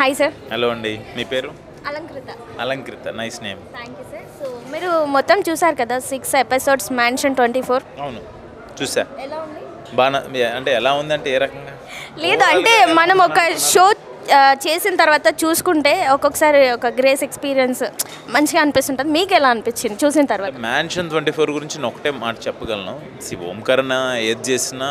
Hi sir hello అండి మీ పేరు Alankrita Alankrita nice name thank you sir so మీరు మొత్తం చూసారు కదా six episodes Mansion twenty four అవును చూసా ఎలా ఉంది బాగా అంటే ఎలా ఉందంటే ఏ రకంగా లేదు అంటే మనం ఒక షో ఆ, చేసిన తర్వాత చూసుకుంటే ఒక్కొక్కసారి ఒక గ్రేస్ ఎక్స్పీరియన్స్ మంచిగా అనిపిస్తుంటుంది మీకు ఎలా అనిపించింది చూసిన తర్వాత మ్యాన్షన్ ట్వంటీ ఫోర్ గురించి నేను ఒకటే మాట చెప్పగలను సి ఓంకరణ ఏది చేసినా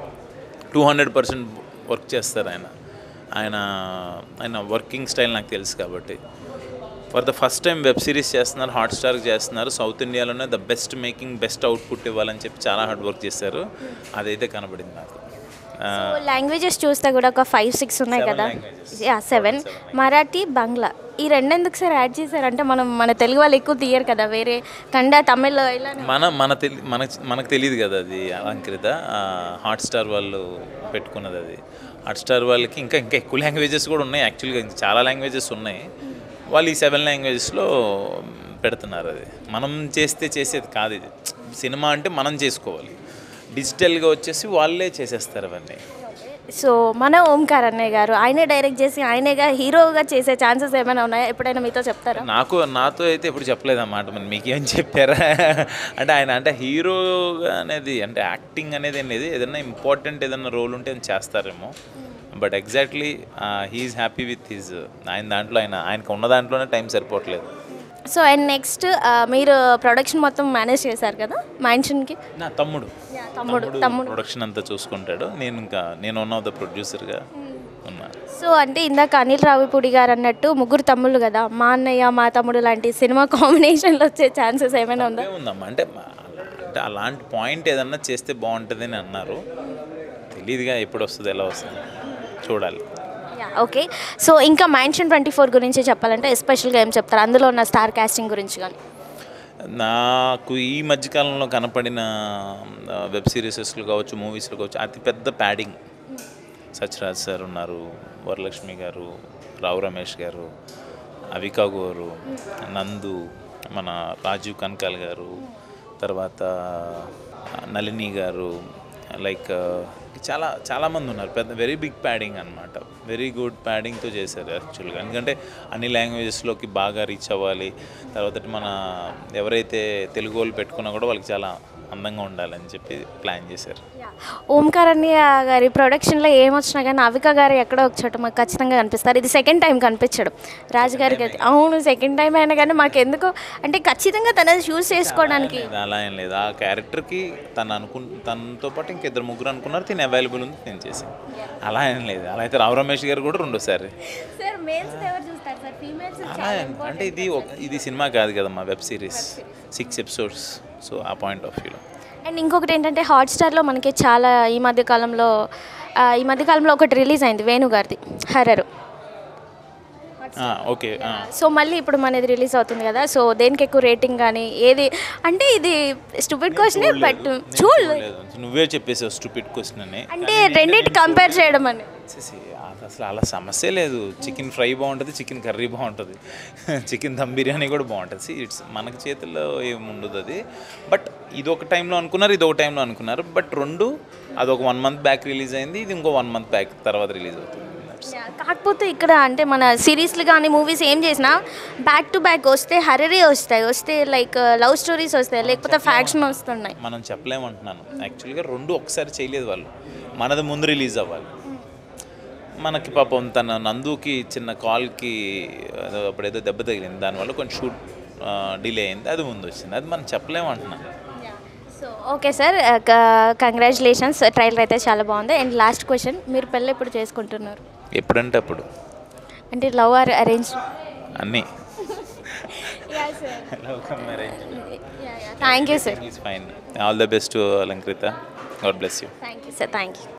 టూ హండ్రెడ్ పర్సెంట్ వర్క్ చేస్తారు ఆయన ఆయన ఆయన వర్కింగ్ స్టైల్ నాకు తెలుసు కాబట్టి for the first time web series చేస్తున్నారు హాట్స్టార్కి చేస్తున్నారు సౌత్ ఇండియాలోనే the best making best output ఇవ్వాలని చెప్పి చాలా హార్డ్ వర్క్ చేశారు అదైతే కనబడింది నాకు ఆ, లాంగ్వేజెస్ చూస్తే కూడా ఒక ఫైవ్ సిక్స్ ఉన్నాయి Seven కదా languages. Yeah seven Marathi Bangla ఈ రెండు ఎందుకు సార్ యాడ్ చేశారంటే మనం మన తెలుగు వాళ్ళు ఎక్కువ తీయరు కదా వేరే కన్నడ తమిళ్ ఇలా మన మన తెలి మన మనకు తెలియదు కదా అది అలంకృత హాట్స్టార్ వాళ్ళు పెట్టుకున్నది అది హాట్స్టార్ వాళ్ళకి ఇంకా ఇంకా ఎక్కువ లాంగ్వేజెస్ కూడా ఉన్నాయి యాక్చువల్గా ఇంకా చాలా లాంగ్వేజెస్ ఉన్నాయి వాళ్ళు ఈ సెవెన్ లాంగ్వేజెస్లో పెడుతున్నారు అది మనం చేస్తే చేసేది కాదు ఇది సినిమా అంటే మనం చేసుకోవాలి డిజిటల్గా వచ్చేసి వాళ్ళే చేసేస్తారు అవన్నీ సో మన ఓంకార్ అన్నయ్య గారు ఆయనే డైరెక్ట్ చేసి ఆయనేగా హీరోగా చేసే ఛాన్సెస్ ఏమైనా ఉన్నాయా ఎప్పుడైనా మీతో చెప్తారా నాకు నాతో అయితే ఎప్పుడు చెప్పలేదు అన్నమాట మరి మీకేం చెప్పారా అంటే ఆయన అంటే హీరో అనేది అంటే యాక్టింగ్ అనేది అనేది ఏదైనా ఇంపార్టెంట్ ఏదైనా రోల్ ఉంటే ఆయన చేస్తారేమో but exactly he's happy with his ఆయన దాంట్లో ఆయన ఆయనకు ఉన్న దాంట్లోనే టైం సరిపోవట్లేదు సో అండ్ నెక్స్ట్ మీరు ప్రొడక్షన్ మొత్తం మేనేజ్ చేశారు కదా మ్యాన్షన్కి నా తమ్ముడు తమ్ముడు తమ్ముడు ప్రొడక్షన్ అంతా చూసుకుంటాడు నేను ఇంకా నేను వన్ ఆఫ్ ద ప్రొడ్యూసర్గా ఉన్నా సో అంటే ఇందాక అనిల్ రావిపూడి గారు అన్నట్టు ముగ్గురు తమ్ముళ్ళు కదా మా అన్నయ్య మా తమ్ముడు లాంటి సినిమా కాంబినేషన్లో వచ్చే ఛాన్సెస్ ఏమైనా ఉందా అదే ఉందమ్మా అంటే అంటే అలాంటి పాయింట్ ఏదన్నా చేస్తే బాగుంటుంది అని అన్నారు తెలియదుగా ఎప్పుడు వస్తుంది ఎలా వస్తుంది చూడాలి ఓకే సో ఇంకా మ్యాన్షన్ ట్వంటీ ఫోర్ గురించి చెప్పాలంటే ఎస్పెషల్గా ఏం చెప్తారు అందులో ఉన్న స్టార్ కాస్టింగ్ గురించి కానీ నాకు ఈ మధ్యకాలంలో కనపడిన ఆ, వెబ్ సిరీసెస్లు కావచ్చు మూవీస్లో కావచ్చు అతిపెద్ద ప్యాడింగ్ సత్యరాజ్ సార్ ఉన్నారు వరలక్ష్మి గారు రావు రమేష్ గారు అవికా గారు నందు మన రాజీవ్ కనకాల్ గారు తర్వాత నళిని గారు లైక్ చాలా చాలామంది ఉన్నారు పెద్ద వెరీ బిగ్ ప్యాడింగ్ అనమాట వెరీ గుడ్ ప్యాడింగ్తో చేశారు యాక్చువల్గా ఎందుకంటే అన్ని లాంగ్వేజెస్లోకి బాగా రీచ్ అవ్వాలి తర్వాత మన ఎవరైతే తెలుగు వాళ్ళు పెట్టుకున్నా కూడా వాళ్ళకి చాలా అందంగా ఉండాలని చెప్పి ప్లాన్ చేశారు ఓంకార్ అన్నయ్య గారి ప్రొడక్షన్లో ఏమొచ్చినా కానీ అవిక గారు ఎక్కడో ఒక చోట మాకు ఖచ్చితంగా కనిపిస్తారు ఇది సెకండ్ టైం కనిపించడం రాజు గారికి అయితే అవును సెకండ్ టైం అయినా కానీ మాకు ఎందుకు అంటే ఖచ్చితంగా తనది చూస్ చేసుకోవడానికి లేదు, అలా ఏం లేదు ఆ క్యారెక్టర్కి తను అనుకు తనతో పాటు ఇంకిద్దరు ముగ్గురు అనుకున్నారు తిని అవైలబుల్ ఉంది నేను చేశాను అలా ఏం లేదు అలా అయితే రావు రమేష్ గారు కూడా రెండోసారి సార్ మేల్స్ ఎవరు చూస్తారు సార్ ఫీమేల్స్ అలా ఏం- అంటే ఇది ఒక- ఇది సినిమా కాదు కదమ్మా web series six episodes so ఆ పాయింట్ ఆఫ్ వ్యూలో అండ్ ఇంకొకటి ఏంటంటే హాట్స్టార్లో మనకి చాలా ఈ మధ్య కాలంలో ఆ, ఈ మధ్య కాలంలో ఒకటి రిలీజ్ అయింది వేణు గారిది హర్రర్ ఓకే సో మళ్ళీ ఇప్పుడు మనది రిలీజ్ అవుతుంది కదా సో దేనికి ఎక్కువ రేటింగ్ కానీ ఏది అంటే ఇది స్టూపిడ్ క్వశ్చనే బట్ చూడలేదు నువ్వే చెప్పేసావు స్టూపిడ్ క్వశ్చన్ అని అంటే రెండింటి కంపేర్ చేయడం అని వచ్చేసి అది అసలు అలా సమస్య లేదు చికెన్ ఫ్రై బాగుంటుంది చికెన్ కర్రీ బాగుంటుంది చికెన్ దమ్ బిర్యానీ కూడా బాగుంటుంది ఇట్స్ మనకి చేతుల్లో ఏముండదు అది బట్ ఇది ఒక టైంలో అనుకున్నారు ఇది ఒక టైంలో అనుకున్నారు బట్ రెండు అదొక వన్ మంత్ బ్యాక్ రిలీజ్ అయింది ఇది ఇంకో వన్ మంత్ బ్యాక్ తర్వాత రిలీజ్ అవుతుంది కాకపోతే ఇక్కడ అంటే మన సిరీస్లు కానీ మూవీస్ ఏం చేసినా బ్యాక్ టు బ్యాక్ వస్తే హర్రరీ వస్తాయి వస్తే లైక్ లవ్ స్టోరీస్ వస్తాయి లేకపోతే ఫ్యాక్షన్ వస్తున్నాయి మనం చెప్పలేమంటున్నాను యాక్చువల్గా రెండు ఒకసారి చేయలేదు వాళ్ళు మనది ముందు రిలీజ్ అవ్వాలి మనకి పాపం తన నందుకి చిన్న కాల్కి ఏదో అప్పుడు ఏదో దెబ్బ తగిలింది దానివల్ల కొంచెం షూట్ డిలే అయింది అది ముందు వచ్చింది అది మనం చెప్పలేమంటున్నాను so okay sir congratulations trailer అయితే చాలా బాగుంది అండ్ లాస్ట్ క్వశ్చన్ మీరు పెళ్ళి ఎప్పుడు చేసుకుంటున్నారు ఎప్పుడంటే అప్పుడు అంటే లవ్ ఆర్ అరేంజ్ అన్నీ thank you sir is fine all the best Alankrita God bless you thank you sir thank you